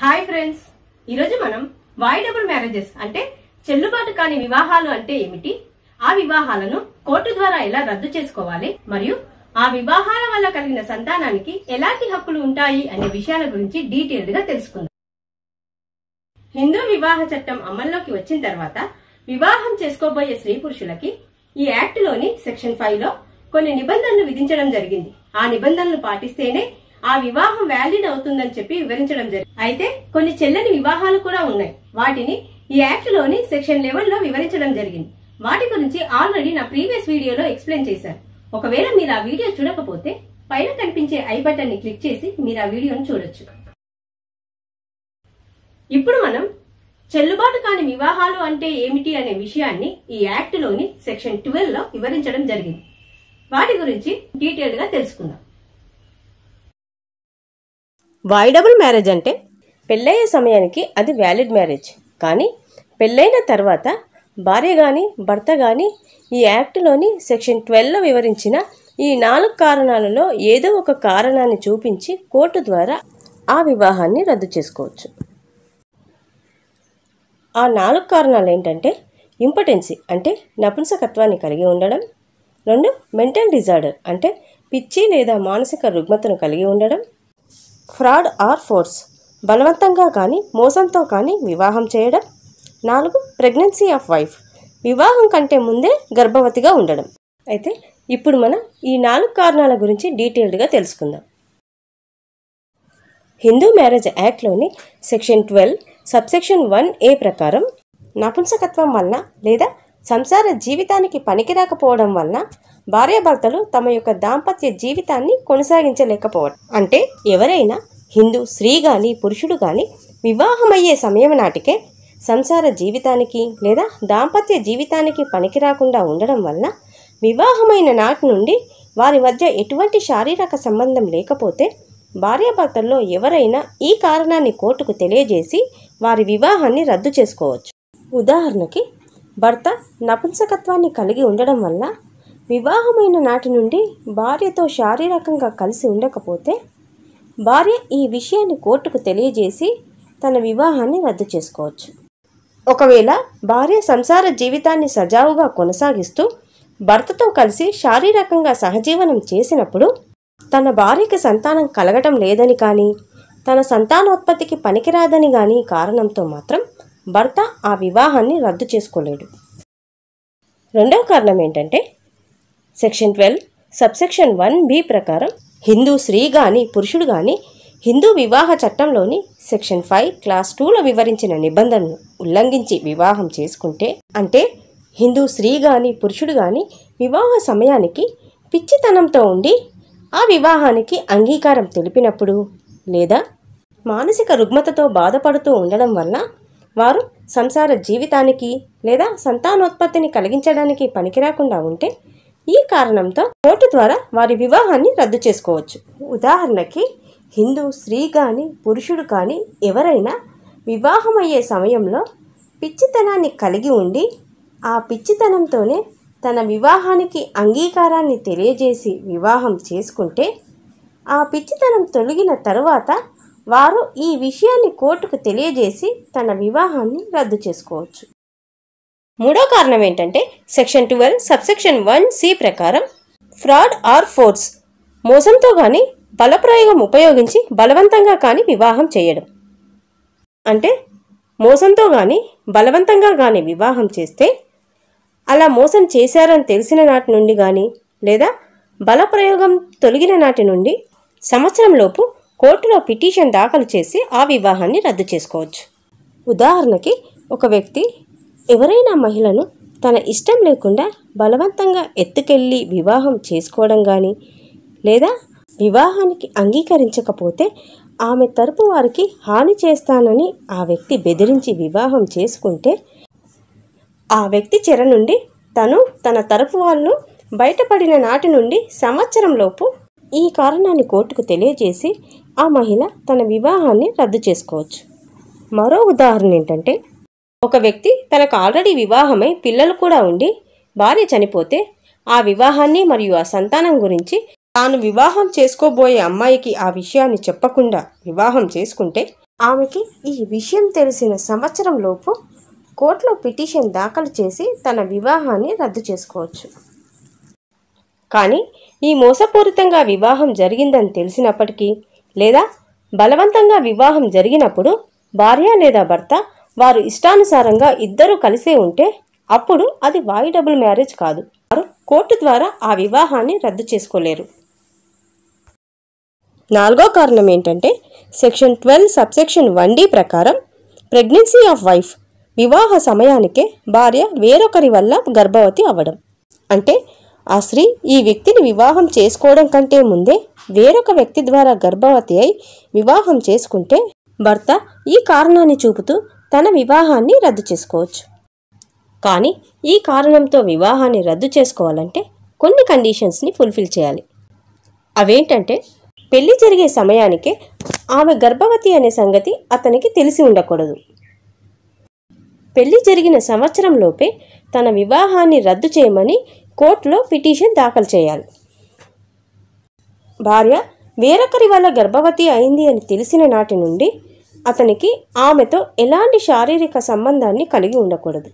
hi friends ఈరోజు మనం voidable marriages అంటే చెల్లుబాటు కాని వివాహాలు అంటే ఏమిటి ఆ వివాహాలను కోర్టు ద్వారా ఎలా రద్దు చేసుకోవాలి మరియు ఆ వివాహాల వల్ల కలిగిన సంతానానికి ఎలాంటి హక్కులు ఉంటాయి అనే విషయాల గురించి డీటెయిల్డ్ గా తెలుసుకుందాం హిందూ వివాహ చట్టం అమల్లోకి వచ్చిన తర్వాత వివాహం చేసుకోబోయే స్త్రీ పురుషులకి ఈ యాక్ట్ లోని సెక్షన్ ఫైవ్ లో కొన్ని నిబంధనలు విధించడం జరిగింది ఆ నిబంధనలు పాటిస్తేనే ఆ వివాహం వ్యాలిడ్ అవుతుందని చెప్పి వివరించడం జరిగింది అయితే కొన్ని చెల్లని వివాహాలు కూడా ఉన్నాయి వాటిని ఈ యాక్ట్ లోని సెక్షన్ లెవెన్ లో వివరించడం జరిగింది వాటి గురించి ఆల్రెడీ నా ప్రీవియస్ వీడియోలో ఎక్స్ప్లెయిన్ చేశాను ఒకవేళ మీరు ఆ వీడియో చూడకపోతే పైన కనిపించే ఐ బటన్ ని క్లిక్ చేసి మీరు ఆ వీడియోను చూడొచ్చు ఇప్పుడు మనం చెల్లుబాటు కాని వివాహాలు అంటే ఏమిటి అనే విషయాన్ని ఈ యాక్ట్ లోని సెక్షన్ ట్వెల్వ్ లో వివరించడం జరిగింది వాటి గురించి డీటెయిల్డ్ గా తెలుసుకుందాం వాయిడబుల్ మ్యారేజ్ అంటే పెళ్ళయ్యే సమయానికి అది వ్యాలిడ్ మ్యారేజ్ కానీ పెళ్ళైన తర్వాత భార్య కానీ భర్త కానీ ఈ యాక్ట్లోని సెక్షన్ ట్వెల్వ్లో వివరించిన ఈ నాలుగు కారణాలలో ఏదో ఒక కారణాన్ని చూపించి కోర్టు ద్వారా ఆ వివాహాన్ని రద్దు చేసుకోవచ్చు ఆ నాలుగు కారణాలు ఏంటంటే ఇంపటెన్సీ అంటే నపుంసకత్వాన్ని కలిగి ఉండడం రెండు మెంటల్ డిజార్డర్ అంటే పిచ్చి లేదా మానసిక రుగ్మతను కలిగి ఉండడం ఫ్రాడ్ ఆర్ ఫోర్స్ బలవంతంగా కానీ మోసంతో కానీ వివాహం చేయడం నాలుగు ప్రెగ్నెన్సీ ఆఫ్ వైఫ్ వివాహం కంటే ముందే గర్భవతిగా ఉండడం అయితే ఇప్పుడు మనం ఈ నాలుగు కారణాల గురించి డీటెయిల్డ్గా తెలుసుకుందాం హిందూ మ్యారేజ్ యాక్ట్లోని section twelve subsection one A ప్రకారం నపుంసకత్వం వలన లేదా సంసార జీవితానికి పనికిరాకపోవడం వలన భార్యాభర్తలు తమ యొక్క దాంపత్య జీవితాన్ని కొనసాగించలేకపోవడం అంటే ఎవరైనా హిందూ స్త్రీ కానీ పురుషుడు కానీ వివాహమయ్యే సమయం నాటికే సంసార జీవితానికి లేదా దాంపత్య జీవితానికి పనికిరాకుండా ఉండడం వలన వివాహమైన నాటి నుండి వారి మధ్య ఎటువంటి శారీరక సంబంధం లేకపోతే భార్యాభర్తల్లో ఎవరైనా ఈ కారణాన్ని కోర్టుకు తెలియజేసి వారి వివాహాన్ని రద్దు చేసుకోవచ్చు ఉదాహరణకి భర్త నపుంసకత్వాన్ని కలిగి ఉండడం వల్ల వివాహమైన నాటి నుండి భార్యతో శారీరకంగా కలిసి ఉండకపోతే భార్య ఈ విషయాన్ని కోర్టుకు తెలియజేసి తన వివాహాన్ని రద్దు చేసుకోవచ్చు ఒకవేళ భార్య సంసార జీవితాన్ని సజావుగా కొనసాగిస్తూ భర్తతో కలిసి శారీరకంగా సహజీవనం చేసినప్పుడు తన భార్యకి సంతానం కలగటం లేదని కానీ తన సంతానోత్పత్తికి పనికిరాదని కానీ కారణంతో మాత్రం భర్త ఆ వివాహాన్ని రద్దు చేసుకోలేడు రెండవ కారణం ఏంటంటే section twelve subsection one B ప్రకారం హిందూ స్త్రీ కానీ పురుషుడు కానీ హిందూ వివాహ చట్టంలోని సెక్షన్ ఫైవ్ క్లాస్ టూలో వివరించిన నిబంధనను ఉల్లంఘించి వివాహం చేసుకుంటే అంటే హిందూ స్త్రీ కానీ పురుషుడు కానీ వివాహ సమయానికి పిచ్చితనంతో ఉండి ఆ వివాహానికి అంగీకారం తెలిపినప్పుడు లేదా మానసిక రుగ్మతతో బాధపడుతూ ఉండడం వలన వారు సంసార జీవితానికి లేదా సంతానోత్పత్తిని కలిగించడానికి పనికిరాకుండా ఉంటే ఈ కారణంతో కోర్టు ద్వారా వారి వివాహాన్ని రద్దు చేసుకోవచ్చు ఉదాహరణకి హిందూ స్త్రీ కానీ పురుషుడు కానీ ఎవరైనా వివాహమయ్యే సమయంలో పిచ్చితనాన్ని కలిగి ఉండి ఆ పిచ్చితనంతోనే తన వివాహానికి అంగీకారాన్ని తెలియజేసి వివాహం చేసుకుంటే ఆ పిచ్చితనం తొలగిన తరువాత వారు ఈ విషయాన్ని కోర్టుకు తెలియజేసి తన వివాహాన్ని రద్దు చేసుకోవచ్చు మూడో కారణం ఏంటంటే section twelve subsection one C ప్రకారం ఫ్రాడ్ ఆర్ ఫోర్స్ మోసంతో కానీ బలప్రయోగం ఉపయోగించి బలవంతంగా కానీ వివాహం చేయడం అంటే మోసంతో కానీ బలవంతంగా కానీ వివాహం చేస్తే అలా మోసం చేశారని తెలిసిన నాటి నుండి కానీ లేదా బలప్రయోగం తొలగిన నాటి నుండి సంవత్సరంలోపు కోర్టులో పిటిషన్ దాఖలు చేసి ఆ వివాహాన్ని రద్దు చేసుకోవచ్చు ఉదాహరణకి ఒక వ్యక్తి ఎవరైనా మహిళను తన ఇష్టం లేకుండా బలవంతంగా ఎత్తుకెళ్ళి వివాహం చేసుకోవడం కానీ లేదా వివాహానికి అంగీకరించకపోతే ఆమె తరపు వారికి హాని చేస్తానని ఆ వ్యక్తి బెదిరించి వివాహం చేసుకుంటే ఆ వ్యక్తి చెర నుండి తను తన తరపు వాళ్ళు బయటపడిన నాటి నుండి సంవత్సరంలోపు ఈ కారణాన్ని కోర్టుకు తెలియజేసి ఆ మహిళ తన వివాహాన్ని రద్దు చేసుకోవచ్చు మరో ఉదాహరణ ఏంటంటే ఒక వ్యక్తి తనకు ఆల్రెడీ వివాహమై పిల్లలు కూడా ఉండి భార్య చనిపోతే ఆ వివాహాన్ని మరియు ఆ సంతానం గురించి తాను వివాహం చేసుకోబోయే అమ్మాయికి ఆ విషయాన్ని చెప్పకుండా వివాహం చేసుకుంటే ఆమెకి ఈ విషయం తెలిసిన సంవత్సరం లోపు కోర్టులో పిటిషన్ దాఖలు చేసి తన వివాహాన్ని రద్దు చేసుకోవచ్చు కానీ ఈ మోసపూరితంగా వివాహం జరిగిందని తెలిసినప్పటికీ లేదా బలవంతంగా వివాహం జరిగినప్పుడు భార్య లేదా భర్త వారు ఇష్టానుసారంగా ఇద్దరూ కలిసే ఉంటే అప్పుడు అది వాయిడబుల్ మ్యారేజ్ కాదు వారు కోర్టు ద్వారా ఆ వివాహాన్ని రద్దు చేసుకోలేరు నాలుగో కారణం ఏంటంటే section twelve subsection one D ప్రకారం ప్రెగ్నెన్సీ ఆఫ్ వైఫ్ వివాహ సమయానికే భార్య వేరొకరి వల్ల గర్భవతి అవ్వడం అంటే ఆ స్త్రీ ఈ వ్యక్తిని వివాహం చేసుకోవడం కంటే ముందే వేరొక వ్యక్తి ద్వారా గర్భవతి అయి వివాహం చేసుకుంటే భర్త ఈ కారణాన్ని చూపుతూ తన వివాహాన్ని రద్దు చేసుకోవచ్చు కానీ ఈ కారణంతో వివాహాన్ని రద్దు చేసుకోవాలంటే కొన్ని కండిషన్స్ని ఫుల్ఫిల్ చేయాలి అవేంటంటే పెళ్లి జరిగే సమయానికే ఆమె గర్భవతి అనే సంగతి అతనికి తెలిసి ఉండకూడదు పెళ్లి జరిగిన సంవత్సరంలోపే తన వివాహాన్ని రద్దు చేయమని కోర్టులో పిటిషన్ దాఖలు చేయాలి భార్య వేరొకరి వల్ల గర్భవతి అయింది అని తెలిసిన నాటి నుండి అతనికి ఆమెతో ఎలాంటి శారీరక సంబంధాన్ని కలిగి ఉండకూడదు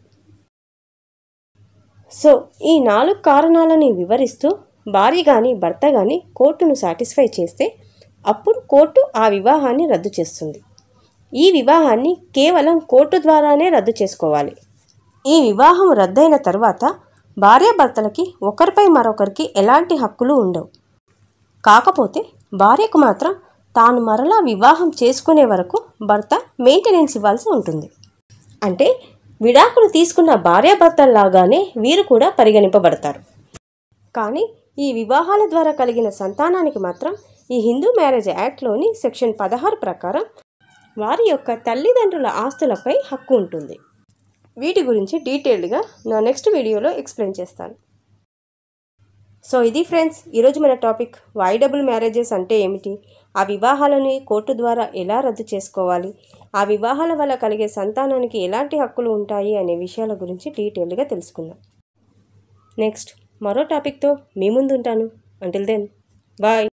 సో ఈ నాలుగు కారణాలని వివరిస్తూ భార్య కానీ భర్త కానీ కోర్టును సాటిస్ఫై చేస్తే అప్పుడు కోర్టు ఆ వివాహాన్ని రద్దు చేస్తుంది ఈ వివాహాన్ని కేవలం కోర్టు ద్వారానే రద్దు చేసుకోవాలి ఈ వివాహం రద్దయిన తర్వాత భార్యాభర్తలకి ఒకరిపై మరొకరికి ఎలాంటి హక్కులు ఉండవు కాకపోతే భార్యకు మాత్రం తాను మరలా వివాహం చేసుకునే వరకు భర్త మెయింటెనెన్స్ ఇవ్వాల్సి ఉంటుంది అంటే విడాకులు తీసుకున్న భార్యాభర్తల్లాగానే వీరు కూడా పరిగణింపబడతారు కానీ ఈ వివాహాల ద్వారా కలిగిన సంతానానికి మాత్రం ఈ హిందూ మ్యారేజ్ యాక్ట్లోని సెక్షన్ పదహారు ప్రకారం వారి యొక్క తల్లిదండ్రుల ఆస్తులపై హక్కు ఉంటుంది వీటి గురించి డీటెయిల్డ్గా నా నెక్స్ట్ వీడియోలో ఎక్స్ప్లెయిన్ చేస్తాను సో ఇది ఫ్రెండ్స్ ఈరోజు మన టాపిక్ వాయిడబుల్ మ్యారేజెస్ అంటే ఏమిటి ఆ వివాహాలని కోర్టు ద్వారా ఎలా రద్దు చేసుకోవాలి ఆ వివాహాల వల్ల కలిగే సంతానానికి ఎలాంటి హక్కులు ఉంటాయి అనే విషయాల గురించి డీటెయిల్డ్గా తెలుసుకుందాం నెక్స్ట్ మరో టాపిక్తో మీ ముందుంటాను అంటిల్ దెన్ బాయ్